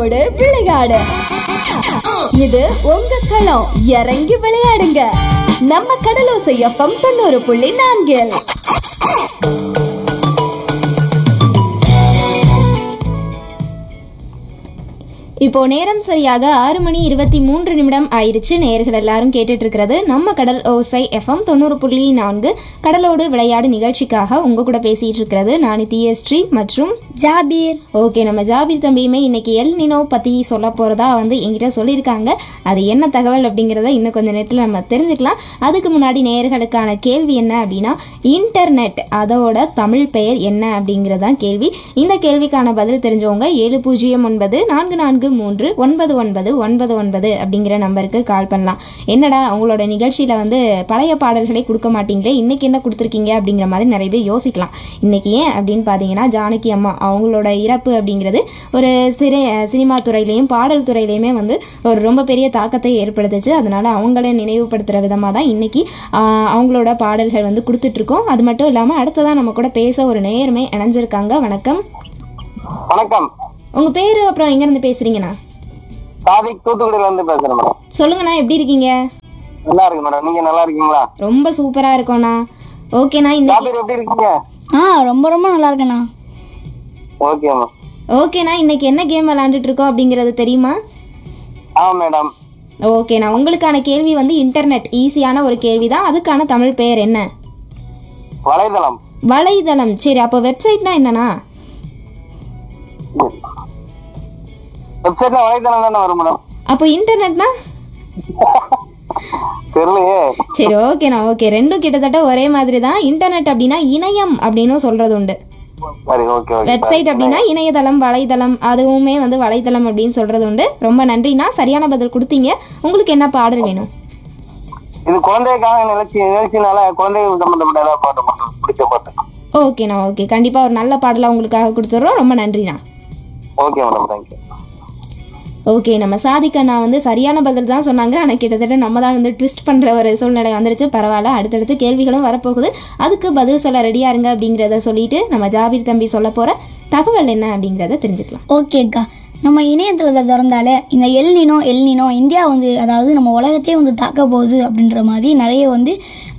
கடலோடு விளையாடு இது உங்க களம் இறங்கி விளையாடுங்க நம்ம கடலோசை எஃப்எம் தொண்ணூறு புள்ளி நான்கில் இப்போ நேரம் சரியாக ஆறு மணி இருபத்தி மூன்று நிமிடம் ஆயிருச்சு நேயர்கள் எல்லாரும் கேட்டுட்டு இருக்கிறது நம்ம கடல் ஓசை எஃப்எம் தொண்ணூறு புள்ளி நான்கு கடலோடு விளையாடு நிகழ்ச்சிக்காக உங்க கூட பேசிட்டு இருக்கிறது நான் தியஸ்ரீ மற்றும் ஜாபீர் ஓகே நம்ம ஜாபீர் தம்பியுமே இன்னைக்கு எல் நினோ பற்றி சொல்ல போகிறதா வந்து என்கிட்ட சொல்லியிருக்காங்க அது என்ன தகவல் அப்படிங்கிறத இன்னும் கொஞ்சம் நேரத்தில் நம்ம தெரிஞ்சுக்கலாம் அதுக்கு முன்னாடி நேயர்களுக்கான கேள்வி என்ன அப்படின்னா இன்டர்நெட் அதோட தமிழ் பெயர் என்ன அப்படிங்கிறது தான் கேள்வி இந்த கேள்விக்கான பதில் தெரிஞ்சவங்க ஏழு பூஜ்ஜியம் ஒன்பது நான்கு நான்கு மூன்று ஒன்பது ஒன்பது ஒன்பது ஒன்பது அப்படிங்கிற நம்பருக்கு கால் பண்ணலாம் என்னடா உங்களோட நிகழ்ச்சியில் வந்து பழைய பாடல்களை கொடுக்க மாட்டீங்களே இன்னைக்கு என்ன கொடுத்துருக்கீங்க அப்படிங்கிற மாதிரி நிறைய பேர் யோசிக்கலாம் இன்னைக்கு ஏன் அப்படின்னு பார்த்தீங்கன்னா ஜானகி அம்மா அவங்களோட இறப்பு அப்படிங்கிறது ஒரு சிறை சினிமா துறையிலையும் பாடல் துறையிலையுமே வந்து ஒரு ரொம்ப பெரிய தாக்கத்தை ஏற்படுத்துச்சு அதனால அவங்கள நினைவுபடுத்துகிற விதமாக தான் இன்னைக்கு ஆஹ், அவங்களோட பாடல்கள் வந்து கொடுத்துட்ருக்கோம் அது மட்டும் இல்லாமல் அடுத்ததான் நம்ம கூட பேச ஒரு நேயருமே இணைஞ்சிருக்காங்க வணக்கம் வணக்கம் உங்கள் பேர் அப்புறம் எங்கேருந்து பேசுகிறீங்கண்ணா சாதிக் தூத்துக்குடியில இருந்து பேசுறேன் மேடம் சொல்லுங்கண்ணா எப்படி இருக்கீங்க நல்லா இருக்கு மேடம் நீங்க நல்லா இருக்கீங்களா ரொம்ப சூப்பராக இருக்கோண்ணா ஓகேண்ணா இன்னைக்கு ஜாபீர் எப்படி இருக்கீங்க ஆ ரொம்ப ரொம்ப நல்லா இருக்கேண்ணா ஓகே மேம் ஓகேண்ணா இன்னைக்கு என்ன கேம் விளாண்டுட்டு இருக்கோம் அப்படிங்கிறது தெரியுமா ஆ மேடம் ஓகேண்ணா உங்களுக்கான கேள்வி வந்து இன்டர்நெட் ஈஸியான ஒரு கேள்வி தான் அதுக்கான தமிழ் பெயர் என்ன வலைதளம் வலைதளம் சரி அப்போ வெப்சைட்னா என்னண்ணா வெப்சைட்ல வலைதளம் தானே வரும் மேடம் அப்போ இன்டர்நெட்னா தெரியலையே சரி ஓகேண்ணா ஓகே ரெண்டும் கிட்டத்தட்ட ஒரே மாதிரி தான் இன்டர்நெட் அப்படின்னா இணையம் அப்படின்னு சொல்றது உண்டு சரி ஓகே ஓகே வெப்சைட் அப்படின்னா இணையதளம் வலைதளம் அதுவுமே வந்து வலைதளம் அப்படின்னு சொல்றது உண்டு ரொம்ப நன்றிண்ணா சரியான பதில் கொடுத்தீங்க உங்களுக்கு என்ன பாடல் வேணும் இது குழந்தைக்காக நிகழ்ச்சி நிகழ்ச்சினால குழந்தைகள் சம்பந்தப்பட்ட ஏதாவது பாட்டு மட்டும் பிடிச்ச பாட்டு ஓகேண்ணா ஓகே கண்டிப்பாக ஒரு நல்ல பாடலாக உங்களுக்காக கொடுத்துட்றோம் ரொம்ப நன்றிண்ணா ஓகே மேடம் தேங்க்யூ ஓகே நம்ம சாதிக்கண்ணா வந்து சரியான பதில் தான் சொன்னாங்க ஆனால் கிட்டத்தட்ட நம்ம தான் வந்து ட்விஸ்ட் பண்ணுற ஒரு சூழ்நிலை வந்துருச்சு பரவாயில்ல அடுத்தடுத்து கேள்விகளும் வரப்போகுது அதுக்கு பதில் சொல்ல ரெடியாக இருங்க அப்படிங்கிறத சொல்லிட்டு நம்ம ஜாபீர் தம்பி சொல்ல போகிற தகவல் என்ன அப்படிங்கிறத தெரிஞ்சுக்கலாம் ஓகேக்கா நம்ம இணையதளத்தை திறந்தாலே இந்த எல்னினோ எல்னினோ இந்தியா வந்து அதாவது நம்ம உலகத்தையே வந்து தாக்க போகுது அப்படின்ற மாதிரி நிறைய வந்து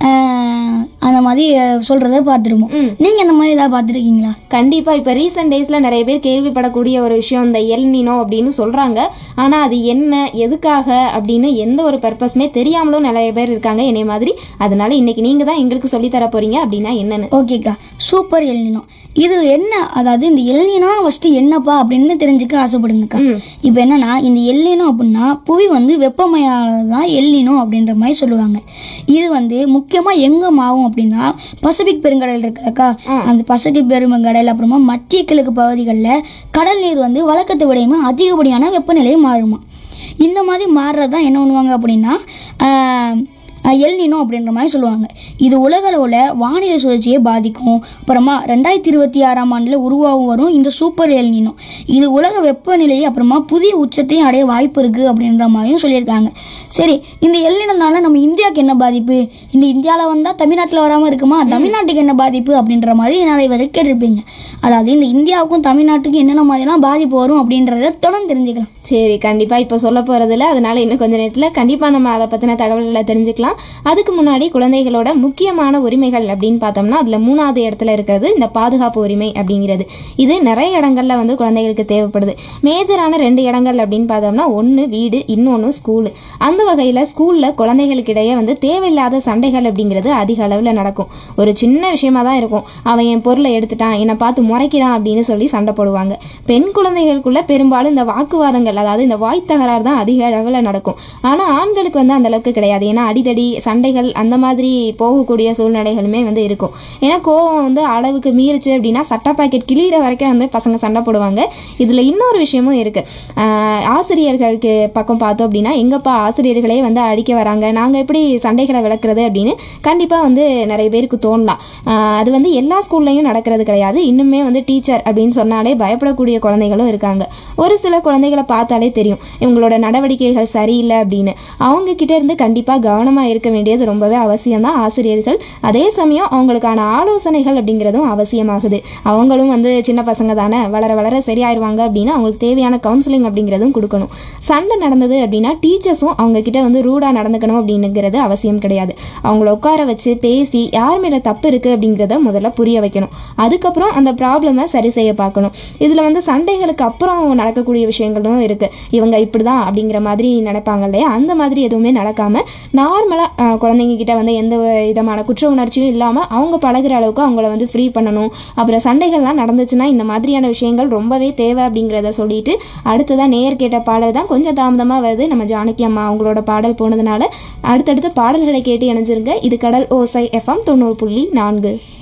ஆஹ், அந்த மாதிரி அஹ், சொல்றத பார்த்துருப்போம் நீங்க இந்த மாதிரி ஏதாவது பார்த்துருக்கீங்களா கண்டிப்பாக இப்போ ரீசெண்ட் டேஸில் நிறைய பேர் கேள்விப்படக்கூடிய ஒரு விஷயம் இந்த எல் நினோ அப்படின்னு சொல்கிறாங்க ஆனால் அது என்ன எதுக்காக அப்படின்னு எந்த ஒரு பர்பஸுமே தெரியாமலும் நிறைய பேர் இருக்காங்க என்னை மாதிரி அதனால இன்னைக்கு நீங்கள் தான் எங்களுக்கு சொல்லித்தர போகிறீங்க அப்படின்னா என்னன்னு ஓகேக்கா சூப்பர் எல்னினோ இது என்ன அதாவது இந்த எல்னினோ ஃபர்ஸ்ட் என்னப்பா அப்படின்னு தெரிஞ்சுக்க ஆசைப்படுங்கக்கா இப்போ என்னன்னா இந்த எல்னினோ அப்படின்னா புவி வந்து வெப்பமயானது தான் எல்னினோ அப்படின்ற மாதிரி சொல்லுவாங்க இது வந்து முக்கியமாக எங்கே மாவும் அப்படின்னா பசிபிக் பெருங்கடல் இருக்குல்லக்கா அந்த பசிபிக் பெருங்கடல் அப்புறமா மத்திய கிழக்கு பகுதிகளில் கடல் நீர் வந்து வழக்கத்தை விடையுமே அதிகப்படியான வெப்பநிலையை மாறுமா இந்த மாதிரி மாறுறது தான் என்ன பண்ணுவாங்க அப்படின்னா ஆஹ், எல்னினோ அப்படின்ற மாதிரி சொல்லுவாங்க இது உலக அளவில் வானிலை சுழற்சியை பாதிக்கும் அப்புறமா ரெண்டாயிரத்தி இருபத்தி ஆறாம் ஆண்டில் உருவாகும் வரும் இந்த சூப்பர் எல்னினோ இது உலக வெப்பநிலையை அப்புறமா புதிய உச்சத்தையும் அடைய வாய்ப்பு இருக்குது அப்படின்ற மாதிரியும் சொல்லியிருக்காங்க சரி இந்த எல்னினோனால நம்ம இந்தியாவுக்கு என்ன பாதிப்பு இந்த இந்தியாவில் வந்தால் தமிழ்நாட்டில் வராமல் இருக்குமா தமிழ்நாட்டுக்கு என்ன பாதிப்பு அப்படின்ற மாதிரி நிறைய பேர் கேட்டிருப்பீங்க அதாவது இந்த இந்தியாவுக்கும் தமிழ்நாட்டுக்கும் என்னென்ன மாதிரிலாம் பாதிப்பு வரும் அப்படின்றத தொடர்ந்து தெரிஞ்சுக்கலாம் சரி கண்டிப்பாக இப்போ சொல்ல போகிறதில்ல அதனால இன்னும் கொஞ்ச நேரத்தில் கண்டிப்பாக நம்ம அதை பற்றின தகவல்களை தெரிஞ்சுக்கலாம் அதுக்கு முன்னாடி குழந்தைகளோட முக்கியமான உரிமைகள் அப்படின்னு பார்த்தோம்னா அதில் மூணாவது இடத்துல இருக்கிறது இந்த பாதுகாப்பு உரிமை அப்படிங்கிறது இது நிறைய இடங்கள்ல வந்து குழந்தைகளுக்கு தேவைப்படுது மேஜரான ரெண்டு இடங்கள் அப்படின்னு பார்த்தோம்னா ஒன்று வீடு இன்னொன்று ஸ்கூலு அந்த வகையில் ஸ்கூலில் குழந்தைகளுக்கு இடையே வந்து தேவையில்லாத சண்டைகள் அப்படிங்கிறது அதிக அளவில் நடக்கும் ஒரு சின்ன விஷயமா தான் இருக்கும் அவன் என் பொருளை எடுத்துட்டான் என்னை பார்த்து முறைக்கிறான் அப்படின்னு சொல்லி சண்டை போடுவாங்க பெண் குழந்தைகளுக்குள்ள பெரும்பாலும் இந்த வாக்குவாதங்கள் அதாவது இந்த வாய் தகராறு தான் அதிக அளவில் நடக்கும் ஆனால் ஆண்களுக்கு வந்து அந்த அளவுக்கு கிடையாது ஏன்னா அடிதடி சண்டைகள் அந்த மாதிரி போகக்கூடிய சூழ்நிலைகளுமே வந்து இருக்கும் ஏன்னா கோவம் வந்து அளவுக்கு மீறிச்சு அப்படின்னா சட்டை பாக்கெட் கிளியிற வரைக்கும் வந்து பசங்க சண்டை போடுவாங்க இதில் இன்னொரு விஷயமும் இருக்குது ஆசிரியர்களுக்கு பக்கம் பார்த்தோம் அப்படின்னா எங்கப்பா ஆசிரியர்களே வந்து அடிக்க வராங்க நாங்கள் எப்படி சண்டைகளை விளக்குறது அப்படின்னு கண்டிப்பாக வந்து நிறைய பேருக்கு தோணலாம் ஆஹ் அது வந்து எல்லா ஸ்கூல்லையும் நடக்கிறது கிடையாது இன்னுமே வந்து டீச்சர் அப்படின்னு சொன்னாலே பயப்படக்கூடிய குழந்தைகளும் இருக்காங்க ஒரு சில குழந்தைகளை பார்த்தாலே தெரியும் இவங்களோட நடவடிக்கைகள் சரியில்லை அப்படின்னு அவங்க கிட்ட இருந்து கண்டிப்பாக கவனமாக இருக்க வேண்டியது ரொம்பவே அவசியம்தான் ஆசிரியர்கள் அதே சமயம் அவங்களுக்கான ஆலோசனைகள் அப்படிங்கிறதும் அவசியமாகுது அவங்களும் வந்து சின்ன பசங்க தானே வளர வளர சரியாயிருவாங்க அப்படின்னா அவங்களுக்கு தேவையான கவுன்சிலிங் அப்படிங்கிறதும் கொடுக்கணும் சண்டை நடந்தது அப்படின்னா டீச்சர்ஸும் அவங்க கிட்ட வந்து ரூடாக நடந்துக்கணும் அப்படிங்கிறது அவசியம் கிடையாது அவங்கள உட்கார வச்சு பேசி யார் மேலே தப்பு இருக்குது அப்படிங்கிறத முதல்ல புரிய வைக்கணும் அதுக்கப்புறம் அந்த ப்ராப்ளமை சரி செய்ய பார்க்கணும் இதில் வந்து சண்டைகளுக்கு அப்புறம் நடக்கக்கூடிய விஷயங்களும் இருக்குது இவங்க இப்படி தான் அப்படிங்கிற மாதிரி நினைப்பாங்க இல்லையா அந்த மாதிரி எதுவுமே நடக்காமல் நார்மலாக குழந்தைங்க கிட்ட வந்து எந்த விதமான குற்ற உணர்ச்சியும் இல்லாமல் அவங்க பழகுற அளவுக்கு அவங்கள வந்து ஃப்ரீ பண்ணணும் அப்புறம் சண்டைகள்லாம் நடந்துச்சுன்னா இந்த மாதிரியான விஷயங்கள் ரொம்பவே தேவை அப்படிங்கிறத சொல்லிட்டு அடுத்ததாக நேர் கேட்ட பாடல் தான் கொஞ்சம் தாமதமாக வருது நம்ம ஜானகி அம்மா அவங்களோட பாடல் போனதுனால அடுத்தடுத்து பாடல்களை கேட்டு இணைஞ்சிருங்க இது கடல் ஓசை எஃப்எம் தொண்ணூறு புள்ளி நான்கு